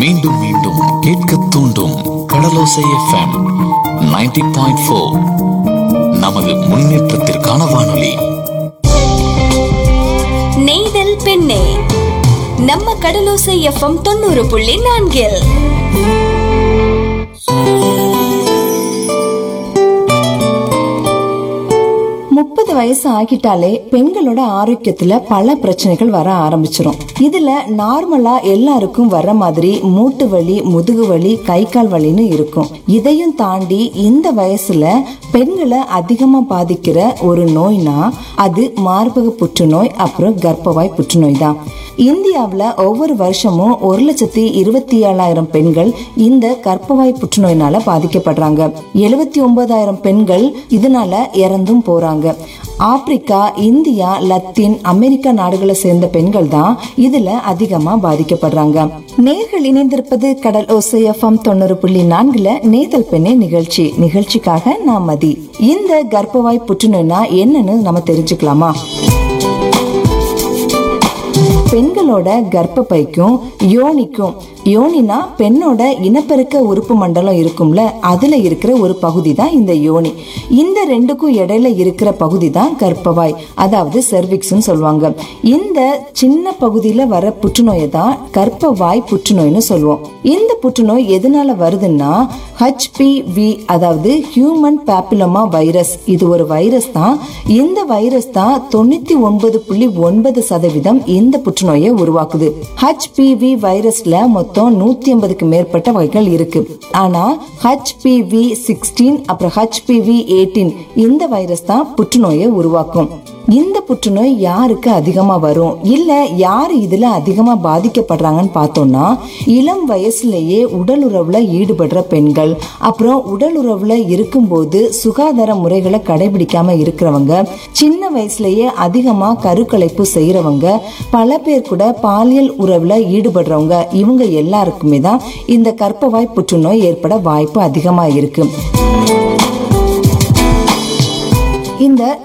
மீண்டும் மீண்டும் கேட்க தூண்டும் கடலோசை எஃப்எம் 90.4 பாயிண்ட் ஃபோர் நமது முன்னேற்றத்திற்கான வானொலி நெய்தல் பெண்ணே நம்ம கடலோசை எஃப்எம் தொண்ணூறு புள்ளி நான்கில் முப்பது வயசு ஆகிட்டாலே பெண்களோட ஆரோக்கியத்துல பல பிரச்சனைகள் வர ஆரம்பிச்சிரும் இதுல நார்மலா எல்லாருக்கும் வர்ற மாதிரி மூட்டு வலி முதுகு வலி கை கால் வலின்னு இருக்கும் இதையும் தாண்டி இந்த வயசுல பெண்களை அதிகமா பாதிக்கிற ஒரு நோய்னா அது மார்பக புற்றுநோய் அப்புறம் கர்ப்பவாய் புற்றுநோய் தான் இந்தியாவுல ஒவ்வொரு வருஷமும் ஒரு லட்சத்தி இருபத்தி ஏழாயிரம் பெண்கள் இந்த கர்ப்பவாய் புற்றுநோயினால பாதிக்கப்படுறாங்க எழுபத்தி ஒன்பதாயிரம் பெண்கள் இதனால இறந்தும் போறாங்க ஆப்பிரிக்கா இந்தியா லத்தீன் அமெரிக்கா நாடுகளை சேர்ந்த பெண்கள் தான் இதுல அதிகமா பாதிக்கப்படுறாங்க நேர்கள் இணைந்திருப்பது கடல் ஓசை எஃப்எம் தொண்ணூறு புள்ளி நான்குல நேதல் பெண்ணே நிகழ்ச்சி நிகழ்ச்சிக்காக நான் மதி இந்த கர்ப்பவாய் புற்றுநோய்னா என்னன்னு நம்ம தெரிஞ்சுக்கலாமா பெண்களோட கர்ப்பப்பைக்கும் யோனிக்கும் யோனினா பெண்ணோட இனப்பெருக்க உறுப்பு மண்டலம் இருக்கும்ல அதுல இருக்கிற ஒரு பகுதி தான் இந்த யோனி இந்த ரெண்டுக்கும் இடையில இருக்கிற பகுதி தான் கர்ப்பவாய் அதாவது செர்விக்ஸ்னு சொல்லுவாங்க இந்த சின்ன பகுதியில வர புற்றுநோயை தான் கர்ப்பவாய் புற்றுநோய்னு சொல்லுவோம் இந்த புற்றுநோய் எதனால வருதுன்னா ஹெச்பிவி அதாவது ஹியூமன் பேப்பிலோமா வைரஸ் இது ஒரு வைரஸ் தான் இந்த வைரஸ் தான் தொண்ணூத்தி ஒன்பது புள்ளி ஒன்பது சதவீதம் இந்த புற்றுநோயை உருவாக்குது ஹெச்பிவி வைரஸ்ல மொத்தம் நூத்தி ஐம்பதுக்கு மேற்பட்ட வகைகள் இருக்கு ஆனா ஹெச்பிவி சிக்ஸ்டீன் அப்புறம் ஹெச்பிவி எயிட்டீன் இந்த வைரஸ் தான் புற்றுநோயை உருவாக்கும் இந்த புற்றுநோய் யாருக்கு அதிகமா வரும் இல்ல யாரு இதுல அதிகமா பாதிக்கப்படுறாங்கன்னு பார்த்தோம்னா இளம் வயசுலயே உடல் உறவுல ஈடுபடுற பெண்கள் அப்புறம் உடல் உறவுல இருக்கும்போது சுகாதார முறைகளை கடைபிடிக்காம இருக்கிறவங்க சின்ன வயசுலயே அதிகமா கருக்கலைப்பு செய்யறவங்க பல பேர் கூட பாலியல் உறவுல ஈடுபடுறவங்க இவங்க எல்லாருக்குமே தான் இந்த கர்ப்பவாய் புற்றுநோய் ஏற்பட வாய்ப்பு அதிகமா இருக்கு இந்த